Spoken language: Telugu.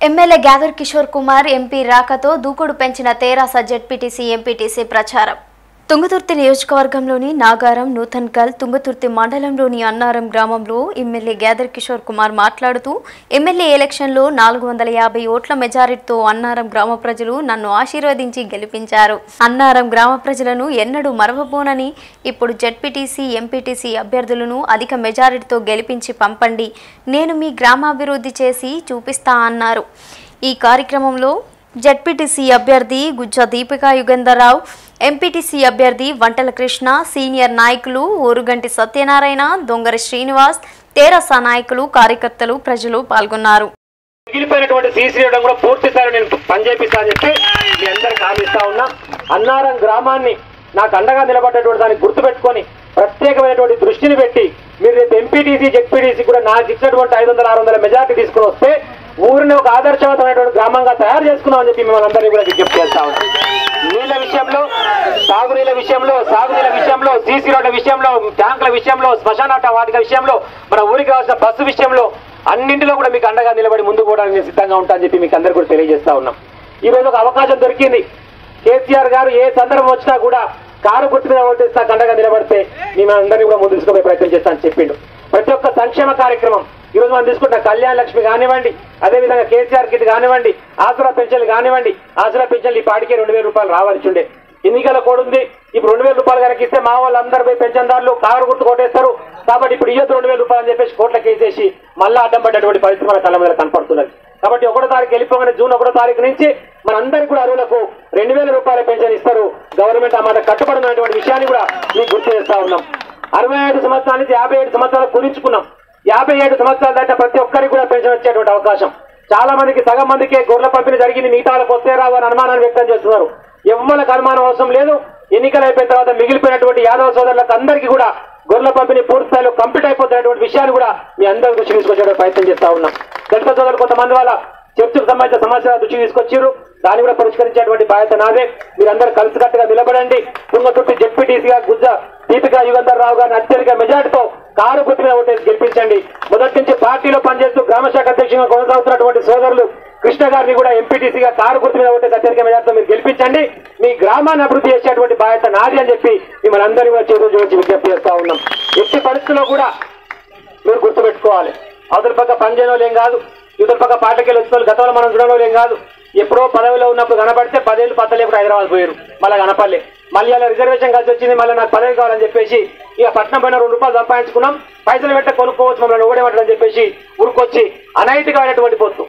ఎమ్మెల్యే గ్యాదర్ కిషోర్ కుమార్ ఎంపీ రాకతో దూకుడు పెంచిన తేరాస జెడ్పీటీసీ ఎంపీటీసీ ప్రచారం తుంగతుర్తి నియోజకవర్గంలోని నాగారం నూతన్కల్ తుంగతుర్తి మండలంలోని అన్నారం గ్రామంలో ఎమ్మెల్యే గ్యాదర్ కిషోర్ కుమార్ మాట్లాడుతూ ఎమ్మెల్యే ఎలక్షన్లో నాలుగు వందల యాభై ఓట్ల మెజారిటీతో అన్నారం గ్రామ ప్రజలు నన్ను ఆశీర్వదించి గెలిపించారు అన్నారం గ్రామ ప్రజలను ఎన్నడూ మరవబోనని ఇప్పుడు జెడ్పీటీసీ ఎంపీటీసీ అభ్యర్థులను అధిక మెజారిటీతో గెలిపించి పంపండి నేను మీ గ్రామాభివృద్ధి చేసి చూపిస్తా అన్నారు ఈ కార్యక్రమంలో జడ్పీటీసీ అభ్యర్థి గుజ్జ దీపికా యుగంధర్రావు ఎంపీటీసీ అభ్యర్థి వంటల కృష్ణ సీనియర్ నాయకులు ఓరుగంటి సత్యనారాయణ దొంగరి శ్రీనివాస్ తేరస నాయకులు కార్యకర్తలు ప్రజలు పాల్గొన్నారు మిగిలిపోయినటువంటి సీసీ రోడ్డు కూడా పూర్తి స్థాయిలో నేను పనిచేపిస్తా అని చెప్పి మీ అందరికి హామీస్తా ఉన్నా అన్నారం గ్రామాన్ని నాకు అండగా నిలబడ్డటువంటి దాన్ని గుర్తుపెట్టుకొని ప్రత్యేకమైనటువంటి దృష్టిని పెట్టి మీరు రేపు ఎంపీటీసీ జెడ్పీటీసీ కూడా నాకు ఇచ్చినటువంటి ఐదు వందల ఆరు వందల మెజార్టీ తీసుకుని వస్తే ఊరిని ఒక ఆదర్శవంతమైనటువంటి గ్రామంగా తయారు చేసుకున్నామని చెప్పి మిమ్మల్ని అందరినీ కూడా విజ్ఞప్తి చేస్తా ఉన్నాం నీళ్ళ విషయంలో సాగునీళ్ళ విషయంలో సాగునీళ్ళ విషయంలో సీసీ రోడ్ల విషయంలో ట్యాంకుల విషయంలో శ్మశానాట వాటిక విషయంలో మన ఊరికి కావాల్సిన బస్సు విషయంలో అన్నింటిలో కూడా మీకు అండగా నిలబడి ముందుకు పోవడానికి నేను సిద్ధంగా ఉంటా అని చెప్పి మీకు అందరికీ కూడా తెలియజేస్తా ఉన్నాం ఈ రోజు ఒక అవకాశం దొరికింది కేసీఆర్ గారు ఏ సందర్భం వచ్చినా కూడా కారు గుర్తు మీద ఓటేస్తా అండగా నిలబడితే మేము అందరినీ కూడా ముందు తీసుకుపోయే ప్రయత్నం చేస్తానని చెప్పిండు ప్రతి ఒక్క సంక్షేమ కార్యక్రమం ఈ రోజు మనం తీసుకుంటున్న కళ్యాణ లక్ష్మి కానివ్వండి అదేవిధంగా కేసీఆర్ కిట్ కానివ్వండి ఆసురా పెన్షన్లు కానివ్వండి ఆసురా పెన్షన్లు ఈ పాటికే రెండు వేల రూపాయలు రావాల్సి ఉండే ఎన్నికల కోడ్ ఉంది ఇప్పుడు రెండు వేల రూపాయలు కనుక ఇస్తే మా వాళ్ళందరూ పోయి పెన్షన్దారులు కారు గుర్తు కొట్టేస్తారు కాబట్టి ఇప్పుడు ఇయ్యొద్దు రెండు వేల రూపాయలు అని చెప్పేసి కోట్లకి వేసేసి మళ్ళా అడ్డం పడ్డటువంటి పరిస్థితి మన కళ్ళ మీద కనపడుతున్నది కాబట్టి ఒకటో తారీఖు వెళ్ళిపోగానే జూన్ ఒకటో తారీఖు నుంచి మనందరికీ కూడా అరువులకు రెండు వేల రూపాయల పెన్షన్ ఇస్తారు గవర్నమెంట్ ఆ మాట కట్టుబడినటువంటి విషయాన్ని కూడా మీకు గుర్తు చేస్తా ఉన్నాం అరవై ఐదు సంవత్సరాల నుంచి యాభై ఏడు సంవత్సరాలు కుదించుకున్నాం యాభై ఏడు సంవత్సరాల దాకా ప్రతి ఒక్కరికి కూడా పెన్షన్ వచ్చేటువంటి అవకాశం చాలా మందికి సగం మందికే గొర్రెల పంపిణీ జరిగింది మిగతాలకు వస్తే రావు అని అనుమానాన్ని వ్యక్తం చేస్తున్నారు ఎవ్వరికి అనుమానం అవసరం లేదు ఎన్నికలు అయిపోయిన తర్వాత మిగిలిపోయినటువంటి యాదవ సోదరులకు అందరికీ కూడా గొర్రెల పంపిణీ పూర్తి స్థాయిలో కంప్లీట్ అయిపోతున్నటువంటి విషయాన్ని కూడా మీ అందరి దృష్టి తీసుకొచ్చే ప్రయత్నం చేస్తా ఉన్నాం దళిత సోదరులు కొంతమంది వాళ్ళ చర్చకు సంబంధించిన సమస్యల దృష్టి తీసుకొచ్చారు దాన్ని కూడా పరిష్కరించేటువంటి బాధ్యత నాదే మీరందరూ కలిసికట్టుగా నిలబడండి తుంగతుర్తి జెడ్పీటీసీగా గుజ్జ దీపికా యుగంధర్ రావు గారిని అత్యధిక మెజార్టీతో కారు గుర్తు మీద ఓటేసి గెలిపించండి మొదటి నుంచి పార్టీలో పనిచేస్తూ గ్రామ శాఖ అధ్యక్షులుగా కొనసాగుతున్నటువంటి సోదరులు కృష్ణ గారిని కూడా ఎంపీటీసీగా కారు గుర్తు మీద ఓటేసి అత్యధిక మెజార్టీతో మీరు గెలిపించండి మీ గ్రామాన్ని అభివృద్ధి చేసేటువంటి బాధ్యత నాది అని చెప్పి మిమ్మల్ని అందరినీ కూడా చేతులు జోడించి విజ్ఞప్తి చేస్తా ఉన్నాం ఎట్టి పరిస్థితుల్లో కూడా మీరు గుర్తుపెట్టుకోవాలి అవతల పక్క పనిచేయడం ఏం కాదు ఇవతల పక్క పాటకెళ్ళి వచ్చిన వాళ్ళు గతంలో మనం చూడడం ఏం కాదు ఎప్పుడో పదవిలో ఉన్నప్పుడు కనపడితే పదేళ్ళు పత్తలేప్పుడు హైదరాబాద్ పోయారు మళ్ళీ కనపడలే మళ్ళీ అలా రిజర్వేషన్ కలిసి వచ్చింది మళ్ళీ నాకు పదవి కావాలని చెప్పేసి ఇక పట్నం పైన రెండు రూపాయలు సంపాదించుకున్నాం పైసలు పెట్ట కొనుక్కోవచ్చు మమ్మల్ని ఓడేమంటారని చెప్పేసి ఊరుకొచ్చి అనైతికమైనటువంటి పొత్తు